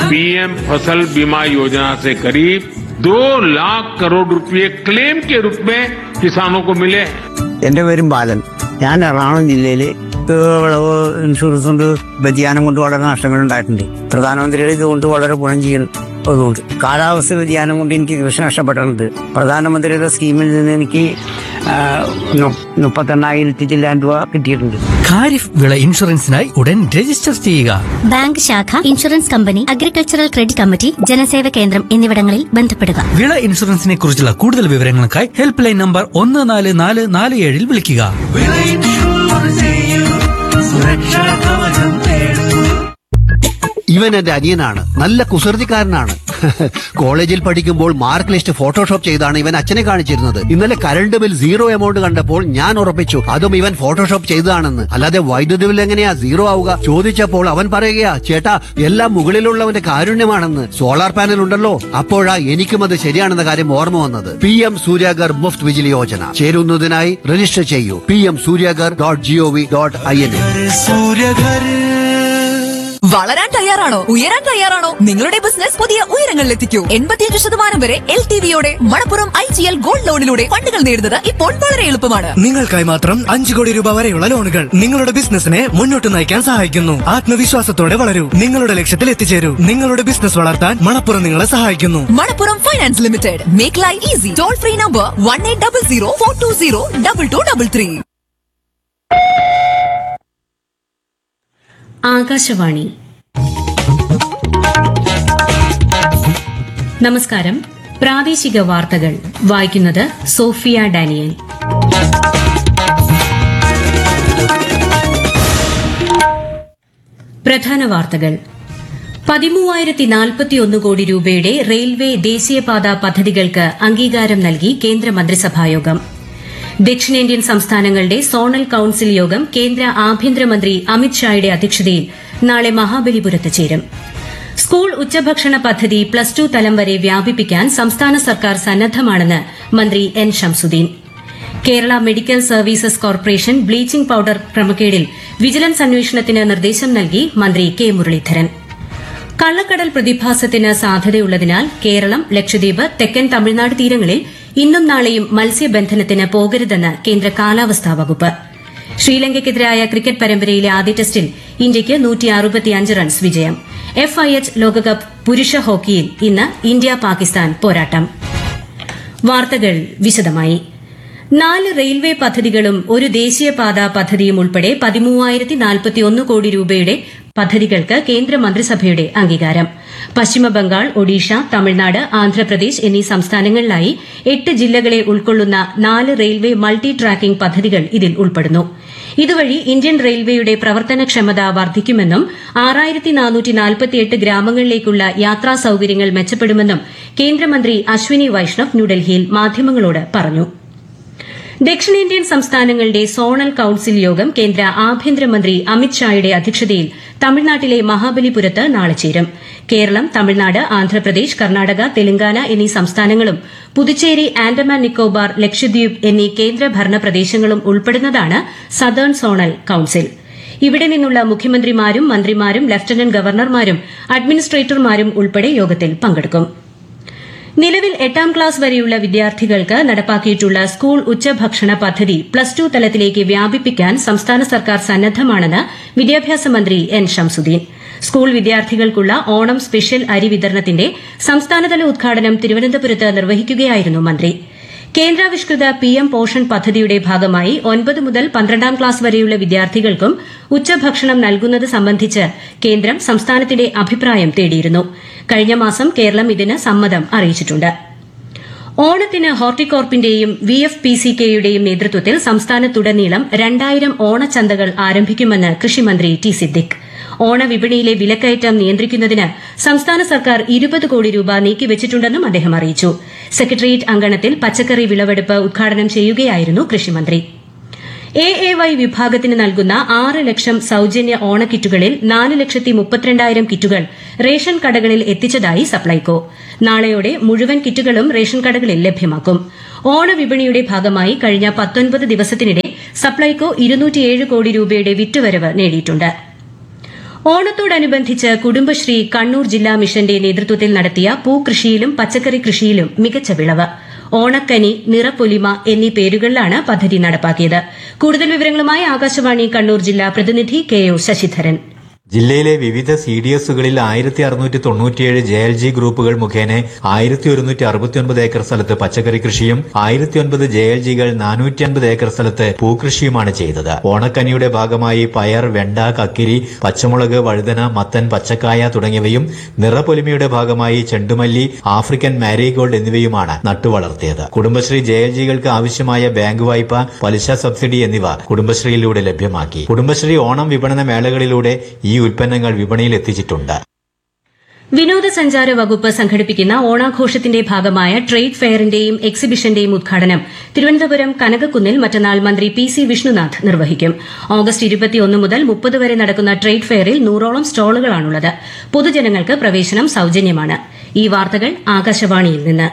PM फसल बीमा योजना से करीब दो लाख करोड़ रुपए क्लेम के रूप में किसानों को मिले हैं എന്റെ പേരും ബാലൻ ഞാൻ എറണാകുളം ജില്ലയിൽ വിളവ് ഇൻഷുറൻസ് കൊണ്ട് വ്യതിയാനം കൊണ്ട് വളരെ നഷ്ടങ്ങൾ ഉണ്ടായിട്ടുണ്ട് പ്രധാനമന്ത്രിയുടെ ഇതുകൊണ്ട് വളരെ ഗുണം ചെയ്യുന്നതുകൊണ്ട് കാലാവസ്ഥ വ്യതിയാനം കൊണ്ട് എനിക്ക് കൃഷി നഷ്ടപ്പെട്ടിട്ടുണ്ട് പ്രധാനമന്ത്രിയുടെ സ്കീമിൽ നിന്ന് എനിക്ക് ആ, നു- മുപ്പത്തെണ്ണായിരത്തി ചില്ലാൻ രൂപ കിട്ടിയിട്ടുണ്ട് ഖാരിഫ് വിള ഇൻഷുറൻസിനായി ഉടൻ രജിസ്റ്റർ ചെയ്യുക ബാങ്ക് ശാഖ insurance company agricultural credit committee ജനസേവ കേന്ദ്രം എന്നിവിടങ്ങളിൽ ബന്ധപ്പെടുക വിള ഇൻഷുറൻസിനെ കുറിച്ചുള്ള കൂടുതൽ വിവരങ്ങൾക്കായി ഹെൽപ്പ് ലൈൻ നമ്പർ ഒന്ന് നാല് നാല് നാല് ഏഴിൽ വിളിക്കുക വിള ഇൻഷുറൻസ് ചെയ്യൂ, സുരക്ഷാ കവചം നേടൂ. ഇവൻ എന്റെ അനിയനാണ് നല്ല കുസൃതിക്കാരനാണ് കോളേജിൽ പഠിക്കുമ്പോൾ മാർക്ക് ലിസ്റ്റ് ഫോട്ടോഷോപ്പ് ചെയ്താണ് ഇവൻ അച്ഛനെ കാണിച്ചിരുന്നത് ഇന്നലെ കറണ്ട് ബിൽ സീറോ എമൗണ്ട് കണ്ടപ്പോൾ ഞാൻ ഉറപ്പിച്ചു അതും ഇവൻ ഫോട്ടോഷോപ്പ് ചെയ്തതാണെന്ന് അല്ലാതെ വൈദ്യുതി ബിൽ എങ്ങനെയാ സീറോ ആവുക ചോദിച്ചപ്പോൾ അവൻ പറയുകയാ ചേട്ടാ എല്ലാം മുകളിലുള്ളവന്റെ കാരുണ്യമാണെന്ന് സോളാർ പാനൽ ഉണ്ടല്ലോ അപ്പോഴാ എനിക്കും അത് ശരിയാണെന്ന കാര്യം ഓർമ്മ വന്നത് പി എം സൂര്യാഗർ മുഫ്ത് വിജിലി യോജന ചേരുന്നതിനായി രജിസ്റ്റർ ചെയ്യൂ P M Suryaghar dot G O V dot I N വളരാൻ തയ്യാറാണോ ഉയരാൻ തയ്യാറാണോ നിങ്ങളുടെ ബിസിനസ് പുതിയ ഉയരങ്ങളിലെത്തിക്കൂ എൺപത്തിയഞ്ച് ശതമാനം വരെ എൽ ടി വിയോടെ Manappuram I G L gold ലോണിലൂടെ ഫണ്ടുകൾ നേടുന്നത് ഇപ്പോൾ വളരെ എളുപ്പമാണ് നിങ്ങൾക്കായി മാത്രം അഞ്ചു കോടി രൂപ വരെയുള്ള ലോണുകൾ നിങ്ങളുടെ ബിസിനസിനെ മുന്നോട്ട് നയിക്കാൻ സഹായിക്കുന്നു ആത്മവിശ്വാസത്തോടെ വളരൂ നിങ്ങളുടെ ലക്ഷ്യത്തിൽ എത്തിച്ചേരൂ നിങ്ങളുടെ ബിസിനസ് വളർത്താൻ മണപ്പുറം നിങ്ങളെ സഹായിക്കുന്നു Manappuram finance limited make life easy toll free number one eight double zero four two zero double two double three Akashvani നമസ്കാരം പ്രാദേശിക വാർത്തകൾ വായിക്കുന്നത് സോഫിയ ഡാനിയൽ പ്രധാന വാർത്തകൾ പതിമൂവായിരത്തി നാൽപ്പത്തിയൊന്ന് കോടി രൂപയുടെ റെയിൽവേ ദേശീയപാത പദ്ധതികൾക്ക് അംഗീകാരം നൽകി കേന്ദ്ര മന്ത്രിസഭായോഗം ദക്ഷിണേന്ത്യൻ സംസ്ഥാനങ്ങളുടെ സോണൽ കൌൺസിൽ യോഗം കേന്ദ്ര ആഭ്യന്തരമന്ത്രി അമിത്ഷായുടെ അധ്യക്ഷതയിൽ നാളെ മഹാബലിപുരത്ത് ചേരും സ്കൂൾ ഉച്ചഭക്ഷണ പദ്ധതി പ്ലസ് ടു തലം വരെ വ്യാപിപ്പിക്കാൻ സംസ്ഥാന സർക്കാർ സന്നദ്ധമാണെന്ന് മന്ത്രി N Shamsuddin Kerala medical services corporation bleaching powder ക്രമക്കേടിൽ വിജിലൻസ് അന്വേഷണത്തിന് നിർദ്ദേശം നൽകി മന്ത്രി കെ മുരളീധരൻ കള്ളക്കടൽ പ്രതിഭാസത്തിന് സാധ്യതയുള്ളതിനാൽ കേരളം ലക്ഷദ്വീപ് തെക്കൻ തമിഴ്നാട് തീരങ്ങളിൽ ഇന്നും നാളെയും മത്സ്യബന്ധനത്തിന് പോകരുതെന്ന് കേന്ദ്ര കാലാവസ്ഥാ വകുപ്പ് ശ്രീലങ്കയ്ക്കെതിരായ ക്രിക്കറ്റ് പരമ്പരയിലെ ആദ്യ ടെസ്റ്റിൽ ഇന്ത്യയ്ക്ക് റൺസ് വിജയം എഫ് ഐ എച്ച് ലോകകപ്പ് പുരുഷ ഹോക്കിയിൽ ഇന്ന് ഇന്ത്യ പാകിസ്ഥാൻ പോരാട്ടം വാർത്തകൾ വിശദമായി നാല് റെയിൽവേ പദ്ധതികളും ഒരു ദേശീയപാത പദ്ധതിയും ഉൾപ്പെടെ പതിമൂവായിരത്തി നാൽപ്പത്തിയൊന്ന് കോടി രൂപയുടെ പദ്ധതികൾക്ക് കേന്ദ്രമന്ത്രിസഭയുടെ അംഗീകാരം പശ്ചിമബംഗാൾ ഒഡീഷ തമിഴ്നാട് ആന്ധ്രാപ്രദേശ് എന്നീ സംസ്ഥാനങ്ങളിലായി എട്ട് ജില്ലകളെ ഉൾക്കൊള്ളുന്ന നാല് റെയിൽവേ മൾട്ടി ട്രാക്കിംഗ് പദ്ധതികൾ ഇതിൽ ഉൾപ്പെടുന്നു ഇതുവഴി ഇന്ത്യൻ റെയിൽവേയുടെ പ്രവർത്തനക്ഷമത വർദ്ധിക്കുമെന്നും ആറായിരത്തി നാനൂറ്റി നാൽപ്പത്തിയെട്ട് ഗ്രാമങ്ങളിലേക്കുള്ള യാത്രാ സൌകര്യങ്ങൾ മെച്ചപ്പെടുമെന്നും കേന്ദ്രമന്ത്രി അശ്വിനി വൈഷ്ണവ് ന്യൂഡൽഹിയിൽ മാധ്യമങ്ങളോട് പറഞ്ഞു ദക്ഷിണേന്ത്യൻ സംസ്ഥാനങ്ങളുടെ സോണൽ കൌൺസിൽ യോഗം കേന്ദ്ര ആഭ്യന്തരമന്ത്രി അമിത്ഷായുടെ അധ്യക്ഷതയിൽ തമിഴ്നാട്ടിലെ മഹാബലിപുരത്ത് നാളെ ചേരും കേരളം തമിഴ്നാട് ആന്ധ്രാപ്രദേശ് കർണാടക തെലങ്കാന എന്നീ സംസ്ഥാനങ്ങളും പുതുച്ചേരി ആൻഡമാൻ നിക്കോബാർ ലക്ഷദ്വീപ് എന്നീ കേന്ദ്രഭരണ പ്രദേശങ്ങളും ഉൾപ്പെടുന്നതാണ് സദേൺ സോണൽ കൌൺസിൽ ഇവിടെ നിന്നുള്ള മുഖ്യമന്ത്രിമാരും മന്ത്രിമാരും ലഫ്റ്റനന്റ് ഗവർണർമാരും അഡ്മിനിസ്ട്രേറ്റർമാരും ഉൾപ്പെടെ യോഗത്തിൽ പങ്കെടുക്കും നിലവിൽ എട്ടാം ക്ലാസ് വരെയുള്ള വിദ്യാർത്ഥികൾക്ക് നടപ്പാക്കിയിട്ടുള്ള സ്കൂൾ ഉച്ചഭക്ഷണ പദ്ധതി പ്ലസ് ടു തലത്തിലേക്ക് വ്യാപിപ്പിക്കാൻ സംസ്ഥാന സർക്കാർ സന്നദ്ധമാണെന്ന് വിദ്യാഭ്യാസ മന്ത്രി എൻ ഷംസുദ്ദീൻ സ്കൂൾ വിദ്യാർത്ഥികൾക്കുള്ള ഓണം സ്പെഷ്യൽ അരി വിതരണത്തിന്റെ സംസ്ഥാനതല ഉദ്ഘാടനം തിരുവനന്തപുരത്ത് നിർവഹിക്കുകയായിരുന്നു മന്ത്രി കേന്ദ്രാവിഷ്കൃത പി എം പോഷൺ പദ്ധതിയുടെ ഭാഗമായി ഒൻപത് മുതൽ പന്ത്രണ്ടാം ക്ലാസ് വരെയുള്ള വിദ്യാർത്ഥികൾക്കും ഉച്ചഭക്ഷണം നൽകുന്നത് സംബന്ധിച്ച് കേന്ദ്രം സംസ്ഥാനത്തിന്റെ അഭിപ്രായം തേടിയിരുന്നു കഴിഞ്ഞ മാസം കേരളം ഇതിന് സമ്മതം അറിയിച്ചിട്ടുണ്ട് ഓണത്തിന് ഹോർട്ടികോർപ്പിന്റെയും വി എഫ് പി സി കെയുടെയും നേതൃത്വത്തിൽ സംസ്ഥാനത്തുടനീളം രണ്ടായിരം ഓണച്ചന്തകൾ ആരംഭിക്കുമെന്ന് കൃഷിമന്ത്രി ടി സിദ്ദിഖ് ഓണവിപണിയിലെ വിലക്കയറ്റം നിയന്ത്രിക്കുന്നതിന് സംസ്ഥാന സർക്കാർ ഇരുപത് കോടി രൂപ നീക്കിവച്ചിട്ടുണ്ടെന്നും അദ്ദേഹം അറിയിച്ചു സെക്രട്ടേറിയറ്റ് അങ്കണത്തിൽ പച്ചക്കറി വിളവെടുപ്പ് ഉദ്ഘാടനം ചെയ്യുകയായിരുന്നു കൃഷിമന്ത്രി എ എ വൈ വിഭാഗത്തിന് നൽകുന്ന ആറ് ലക്ഷം സൌജന്യ ഓണക്കിറ്റുകളിൽ നാല് ലക്ഷത്തി മുപ്പത്തിരണ്ടായിരം കിറ്റുകൾ റേഷൻ കടകളിൽ എത്തിച്ചതായി സപ്ലൈകോ നാളെയോടെ മുഴുവൻ കിറ്റുകളും റേഷൻ കടകളിൽ ലഭ്യമാക്കും ഓണവിപണിയുടെ ഭാഗമായി കഴിഞ്ഞ പത്തൊൻപത് ദിവസത്തിനിടെ സപ്ലൈകോ ഇരുന്നൂറ്റിയേഴ് കോടി രൂപയുടെ വിറ്റുവരവ് നേടിയിട്ടുണ്ട് ഓണത്തോടനുബന്ധിച്ച് കുടുംബശ്രീ കണ്ണൂർ ജില്ലാ മിഷന്റെ നേതൃത്വത്തിൽ നടത്തിയ പൂകൃഷിയിലും പച്ചക്കറി കൃഷിയിലും മികച്ച വിളവ് ഓണക്കനി നിറപ്പൊലിമ എന്നീ പേരുകളിലാണ് പദ്ധതി നടപ്പാക്കിയത് കൂടുതൽ വിവരങ്ങളുമായി ആകാശവാണി കണ്ണൂർ ജില്ലാ പ്രതിനിധി കെ ഒ ശശിധരൻ ജില്ലയിലെ വിവിധ സി ഡി എസുകളിൽ ആയിരത്തി അറുന്നൂറ്റി തൊണ്ണൂറ്റിയേഴ് ജെ എൽ ജി ഗ്രൂപ്പുകൾ മുഖേന ആയിരത്തി ഒരുന്നൂറ്റി അറുപത്തിയൊൻപത് ഏക്കർ സ്ഥലത്ത് പച്ചക്കറി കൃഷിയും ആയിരത്തി ഒൻപത് ജെ എൽ ജികൾ നാനൂറ്റി അൻപത് ഏക്കർ സ്ഥലത്ത് പൂക്കൃഷിയുമാണ് ചെയ്തത് ഓണക്കനിയുടെ ഭാഗമായി പയർ വെണ്ട കക്കിരി പച്ചമുളക് വഴുതന മത്തൻ പച്ചക്കായ തുടങ്ങിയവയും നിറപ്പൊലിമയുടെ ഭാഗമായി ചെണ്ടുമല്ലി ആഫ്രിക്കൻ മാരിഗോൾഡ് എന്നിവയുമാണ് നട്ടുവളർത്തിയത് കുടുംബശ്രീ ജെ എൽ ജികൾക്ക് ആവശ്യമായ ബാങ്ക് വായ്പ പലിശ സബ്സിഡി എന്നിവ കുടുംബശ്രീയിലൂടെ ലഭ്യമാക്കി കുടുംബശ്രീ ഓണം വിപണന മേളകളിലൂടെ ഈ ഉൽപ്പന്നങ്ങൾ വിപണിയിൽ എത്തിച്ചിട്ടുണ്ട് വിനോദസഞ്ചാര വകുപ്പ് സംഘടിപ്പിക്കുന്ന ഓണാഘോഷത്തിന്റെ ഭാഗമായ ട്രേഡ് ഫെയറിന്റെയും എക്സിബിഷന്റെയും ഉദ്ഘാടനം തിരുവനന്തപുരം കനകക്കുന്നിൽ മറ്റന്നാൾ മന്ത്രി പി സി വിഷ്ണുനാഥ് നിർവഹിക്കും ഓഗസ്റ്റ് ഇരുപത്തിയൊന്ന് മുതൽ മുപ്പത് വരെ നടക്കുന്ന ട്രേഡ് ഫെയറിൽ നൂറോളം സ്റ്റാളുകളാണുള്ളത് പൊതുജനങ്ങൾക്ക് പ്രവേശനം സൌജന്യമാണ് ഈ വാർത്തകൾ ആകാശവാണിയിൽ നിന്ന്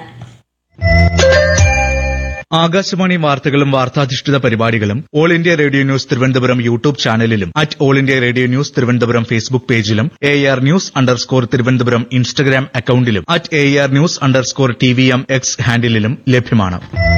ആകാശവാണി വാർത്തകളും വാർത്താധിഷ്ഠിത പരിപാടികളും all India radio news Thiruvananthapuram YouTube ചാനലിലും at all India radio news Thiruvananthapuram Facebook പേജിലും A R news underscore Thiruvananthapuram Instagram അക്കൌണ്ടിലും at A R news underscore T V M X ഹാൻഡിലും ലഭ്യമാണ്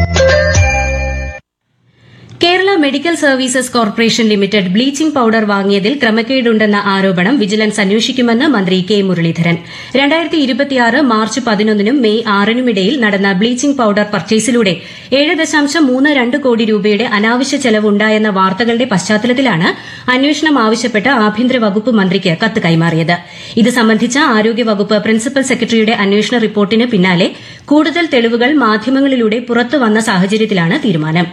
Kerala medical services corporation limited bleaching powder വാങ്ങിയതിൽ ക്രമക്കേടുണ്ടെന്ന ആരോപണം vigilance അന്വേഷിക്കുമെന്ന് മന്ത്രി കെ മുരളീധരൻ രണ്ടായിരത്തി ഇരുപത്തിയാറ് മാർച്ച് പതിനൊന്നിനും മെയ് ആറിനുമിടയിൽ നടന്ന ബ്ലീച്ചിംഗ് പൌഡർ പർച്ചേസിലൂടെ ഏഴ് ദശാംശം മൂന്ന് രണ്ട് കോടി രൂപയുടെ അനാവശ്യ ചെലവ് ഉണ്ടായെന്ന വാർത്തകളുടെ പശ്ചാത്തലത്തിലാണ് അന്വേഷണം ആവശ്യപ്പെട്ട് ആഭ്യന്തര വകുപ്പ് മന്ത്രിക്ക് കത്ത് കൈമാറിയത് ഇത് സംബന്ധിച്ച ആരോഗ്യവകുപ്പ് പ്രിൻസിപ്പൽ സെക്രട്ടറിയുടെ അന്വേഷണ റിപ്പോർട്ടിന് പിന്നാലെ കൂടുതൽ തെളിവുകൾ മാധ്യമങ്ങളിലൂടെ പുറത്തുവന്ന സാഹചര്യത്തിലാണ് തീരുമാനം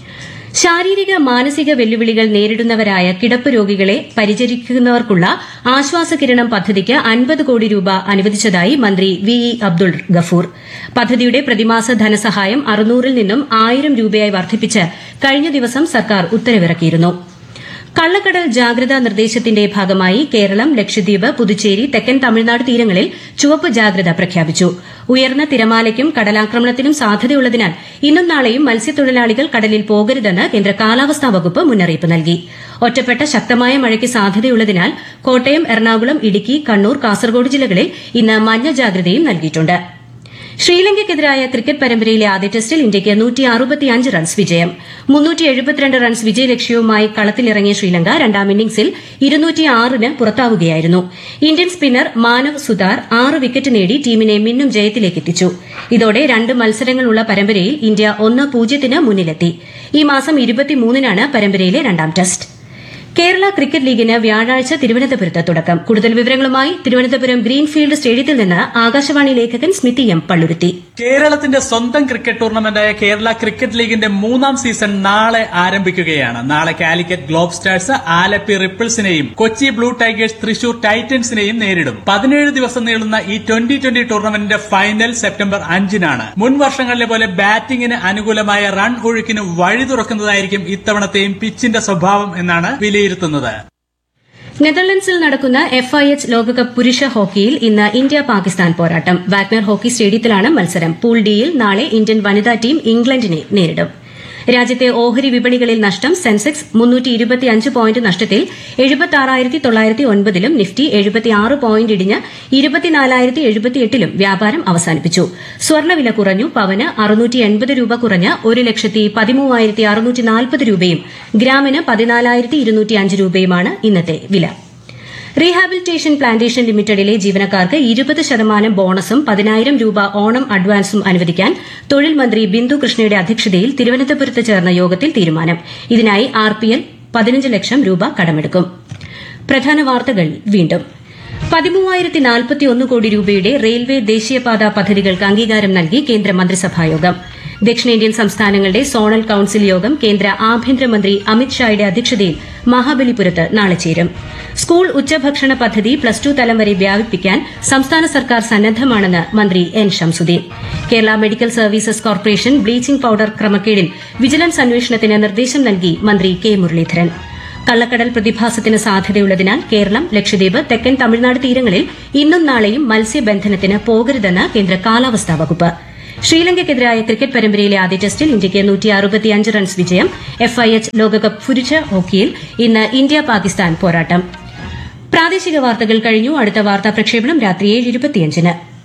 ശാരീരിക മാനസിക വെല്ലുവിളികൾ നേരിടുന്നവരായ കിടപ്പ് രോഗികളെ പരിചരിക്കുന്നവർക്കുള്ള ആശ്വാസകിരണം പദ്ധതിക്ക് അൻപത് കോടി രൂപ അനുവദിച്ചതായി മന്ത്രി വി ഇ അബ്ദുൾ ഗഫൂർ പദ്ധതിയുടെ പ്രതിമാസ ധനസഹായം അറുന്നൂറിൽ നിന്നും ആയിരം രൂപയായി വർദ്ധിപ്പിച്ച് കഴിഞ്ഞ ദിവസം സർക്കാർ ഉത്തരവിറക്കിയിരുന്നു കള്ളക്കടൽ ജാഗ്രതാ നിർദ്ദേശത്തിന്റെ ഭാഗമായി കേരളം ലക്ഷദ്വീപ് പുതുച്ചേരി തെക്കൻ തമിഴ്നാട് തീരങ്ങളിൽ ചുവപ്പ് ജാഗ്രത പ്രഖ്യാപിച്ചു ഉയർന്ന തിരമാലയ്ക്കും കടലാക്രമണത്തിനും സാധ്യതയുള്ളതിനാൽ ഇന്നും നാളെയും മത്സ്യത്തൊഴിലാളികൾ കടലിൽ പോകരുതെന്ന് കേന്ദ്ര കാലാവസ്ഥാ വകുപ്പ് മുന്നറിയിപ്പ് നൽകി ഒറ്റപ്പെട്ട ശക്തമായ മഴയ്ക്ക് സാധ്യതയുള്ളതിനാൽ കോട്ടയം എറണാകുളം ഇടുക്കി കണ്ണൂർ കാസർഗോഡ് ജില്ലകളിൽ ഇന്ന് മഞ്ഞ ജാഗ്രതയും നൽകിയിട്ടുണ്ട് ശ്രീലങ്കയ്ക്കെതിരായ ക്രിക്കറ്റ് പരമ്പരയിലെ ആദ്യ ടെസ്റ്റിൽ ഇന്ത്യയ്ക്ക് നൂറ്റി അറുപത്തിയഞ്ച് റൺസ് വിജയം മുന്നൂറ്റി എഴുപത്തിരണ്ട് റൺസ് വിജയലക്ഷ്യവുമായി കളത്തിലിറങ്ങിയ ശ്രീലങ്ക രണ്ടാം ഇന്നിംഗ്സിൽ ഇരുന്നൂറ്റിയാറിന് പുറത്താവുകയായിരുന്നു ഇന്ത്യൻ സ്പിന്നർ മാനവ് സുതാർ ആറ് വിക്കറ്റ് നേടി ടീമിനെ മിന്നും ജയത്തിലേക്കെത്തിച്ചു ഇതോടെ രണ്ട് മത്സരങ്ങളുള്ള പരമ്പരയിൽ ഇന്ത്യ ഒന്ന് പൂജ്യത്തിന് മുന്നിലെത്തി ഈ മാസം ഇരുപത്തിമൂന്നിനാണ് പരമ്പരയിലെ രണ്ടാം ടെസ്റ്റ് കേരള ക്രിക്കറ്റ് ലീഗിന് വ്യാഴാഴ്ച തിരുവനന്തപുരത്ത് തുടക്കം കൂടുതൽ വിവരങ്ങളുമായി തിരുവനന്തപുരം ഗ്രീൻഫീൽഡ് സ്റ്റേഡിയത്തിൽ നിന്ന് ആകാശവാണി ലേഖകൻ സ്മിതി എം പള്ളുരുത്തി കേരളത്തിന്റെ സ്വന്തം ക്രിക്കറ്റ് ടൂർണമെന്റായ കേരള ക്രിക്കറ്റ് ലീഗിന്റെ മൂന്നാം സീസൺ നാളെ ആരംഭിക്കുകയാണ് നാളെ കാലിക്കറ്റ് ഗ്ലോബ് സ്റ്റാർസ് ആലപ്പി റിപ്പിൾസിനെയും കൊച്ചി ബ്ലൂ ടൈഗേഴ്സ് തൃശൂർ ടൈറ്റൻസിനെയും നേരിടും പതിനേഴ് ദിവസം നീളുന്ന ഈ ട്വന്റി ട്വന്റി ടൂർണമെന്റിന്റെ ഫൈനൽ സെപ്റ്റംബർ അഞ്ചിനാണ് മുൻ വർഷങ്ങളിലെ പോലെ ബാറ്റിംഗിന് അനുകൂലമായ റൺ ഒഴുക്കിന് വഴി തുറക്കുന്നതായിരിക്കും ഇത്തവണത്തെയും പിച്ചിന്റെ സ്വഭാവം എന്നാണ് വിലയിരുത്തുന്നത് നെതർലൻഡ്സിൽ നടക്കുന്ന എഫ് ഐ എച്ച് ലോകകപ്പ് പുരുഷ ഹോക്കിയിൽ ഇന്ന് ഇന്ത്യ പാകിസ്ഥാൻ പോരാട്ടം വാഗ്നർ ഹോക്കി സ്റ്റേഡിയത്തിലാണ് മത്സരം പൂൾ ഡിയിൽ നാളെ ഇന്ത്യൻ വനിതാ ടീം ഇംഗ്ലണ്ടിനെ നേരിടും രാജ്യത്തെ ഓഹരി വിപണികളിൽ നഷ്ടം സെൻസെക്സ് മുന്നൂറ്റി ഇരുപത്തിയഞ്ച് പോയിന്റ് നഷ്ടത്തിൽ എഴുപത്തി തൊള്ളായിരത്തി ഒൻപതിലും നിഫ്റ്റി എഴുപത്തിയാറ് പോയിന്റ് ഇടിഞ്ഞ് ഇരുപത്തിനാലായിരത്തി എഴുപത്തിയെട്ടിലും വ്യാപാരം അവസാനിപ്പിച്ചു സ്വർണ്ണവില കുറഞ്ഞു പവന് അറുന്നൂറ്റി എൺപത് രൂപ കുറഞ്ഞ് ഒരു ലക്ഷത്തി പതിമൂവായിരത്തി അറുന്നൂറ്റി നാൽപ്പത് രൂപയും ഗ്രാമിന് പതിനാലായിരത്തി ഇരുന്നൂറ്റി അഞ്ച് രൂപയുമാണ് ഇന്നത്തെ വില റീഹാബിലിറ്റേഷൻ പ്ലാന്റേഷൻ ലിമിറ്റഡിലെ ജീവനക്കാർക്ക് ഇരുപത് ശതമാനം ബോണസും പതിനായിരം രൂപ ഓണം അഡ്വാൻസും അനുവദിക്കാൻ തൊഴിൽ മന്ത്രി ബിന്ദു കൃഷ്ണയുടെ അധ്യക്ഷതയിൽ തിരുവനന്തപുരത്ത് ചേർന്ന യോഗത്തിൽ തീരുമാനം ഇതിനായി ആർ പി എൽ പതിനഞ്ച് ലക്ഷം രൂപ കടമെടുക്കും പ്രധാന വാർത്തകൾ വീണ്ടും പതിമൂവായിരത്തി നാൽപ്പത്തിയൊന്ന് കോടി രൂപയുടെ റെയിൽവേ ദേശീയപാത പദ്ധതികൾക്ക് അംഗീകാരം നൽകി കേന്ദ്ര മന്ത്രിസഭായോഗം ദക്ഷിണേന്ത്യൻ സംസ്ഥാനങ്ങളുടെ സോണൽ കൌൺസിൽ യോഗം കേന്ദ്ര ആഭ്യന്തരമന്ത്രി അമിത്ഷായുടെ അധ്യക്ഷതയിൽ മഹാബലിപുരത്ത് നാളെ ചേരും സ്കൂൾ ഉച്ചഭക്ഷണ പദ്ധതി പ്ലസ് ടു തലം വരെ വ്യാപിപ്പിക്കാൻ സംസ്ഥാന സർക്കാർ സന്നദ്ധമാണെന്ന് മന്ത്രി N Shamsuddin Kerala medical services corporation bleaching powder ക്രമക്കേടിൽ വിജിലൻസ് അന്വേഷണത്തിന് നിർദ്ദേശം നൽകി മന്ത്രി കെ മുരളീധരൻ കള്ളക്കടൽ പ്രതിഭാസത്തിന് സാധ്യതയുള്ളതിനാൽ കേരളം ലക്ഷദ്വീപ് തെക്കൻ തമിഴ്നാട് തീരങ്ങളിൽ ഇന്നും നാളെയും മത്സ്യബന്ധനത്തിന് പോകരുതെന്ന് കേന്ദ്ര കാലാവസ്ഥാ വകുപ്പ് ശ്രീലങ്കയ്ക്കെതിരായ ക്രിക്കറ്റ് പരമ്പരയിലെ ആദ്യ ടെസ്റ്റിൽ ഇന്ത്യയ്ക്ക് നൂറ്റി അറുപത്തിയഞ്ച് റൺസ് വിജയം എഫ് ഐ എച്ച് ലോകകപ്പ് പുരുഷ ഹോക്കിയിൽ ഇന്ന് ഇന്ത്യ പാകിസ്ഥാൻ പോരാട്ടം പ്രാദേശിക വാർത്തകൾ കഴിഞ്ഞു അടുത്ത വാർത്താ പ്രക്ഷേപണം രാത്രി ഏഴ് ഇരുപത്തിയഞ്ചിന്